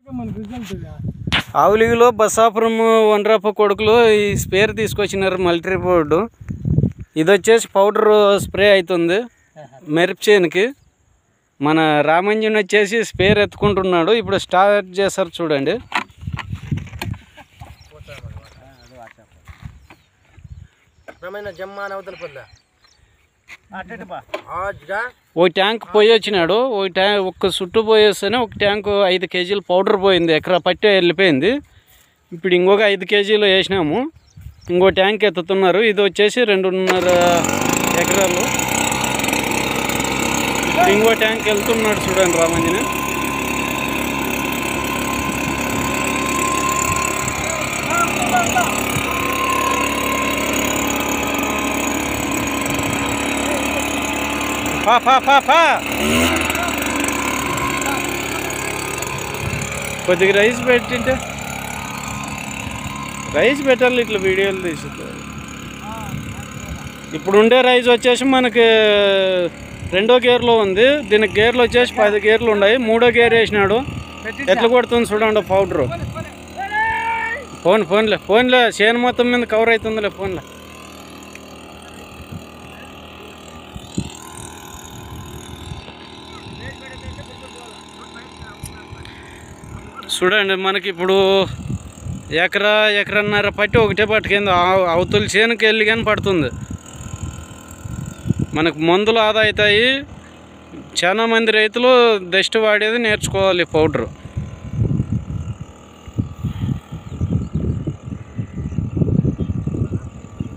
మన రిజల్ట్ ఇదా? ఆవులిగిలో బసాపురం వనరాప కొడుకులు ఈ స్పేర్ తీసుకొచ్చినారు మల్టీ బోర్డు ఇది వచ్చేసి పౌడర్ స్ప్రే అవుతుంది మెరుపు చేనుకి మన రామంజన్ వచ్చేసి స్పేర్ ఎత్తుకుంటున్నాడు ఇప్పుడు స్టార్ట్ చేస్తారు చూడండి రమైన జమ్మాన అవతల పల్ల ఆజ్గా ఒక ట్యాంక్ పోయి వచ్చినాడు ఒక ట్యాంక్ ఒక్క చుట్టూ పోయేస్తేనే ఒక ట్యాంక్ ఐదు కేజీలు పౌడర్ పోయింది ఎకరా పట్టే వెళ్ళిపోయింది ఇప్పుడు ఇంకొక ఐదు కేజీలు వేసినాము ఇంకో ట్యాంక్ ఎత్తుతున్నారు ఇది వచ్చేసి రెండున్నర ఎకరాలు ఇప్పుడు ఇంకో ట్యాంక్ వెళ్తున్నాడు చూడండి రామంజని పా పా పా పా కొద్దిగా రైస్ పెట్టింటే రైస్ పెట్టాలి ఇట్లా వీడియోలు తీసి ఇప్పుడు ఉండే రైస్ వచ్చేసి మనకి రెండో గేర్లో ఉంది దీనికి గేర్లు వచ్చేసి పది గేర్లు ఉన్నాయి మూడో గేర్ వేసినాడు ఎట్లా కొడుతుంది చూడండి పౌడరు ఫోన్ ఫోన్లే ఫోన్లే చేను మొత్తం మీద కవర్ అవుతుందిలే ఫోన్లే చూడండి మనకి ఇప్పుడు ఎకరా ఎకరన్నర పట్టి ఒకటే పట్టుకుంది ఆ- అవతల చేనుకి వెళ్ళి కానీ పడుతుంది మనకు మందులు ఆదా అవుతాయి చాలా మంది రైతులు దస్ట్ వాడేది నేర్చుకోవాలి పౌడరు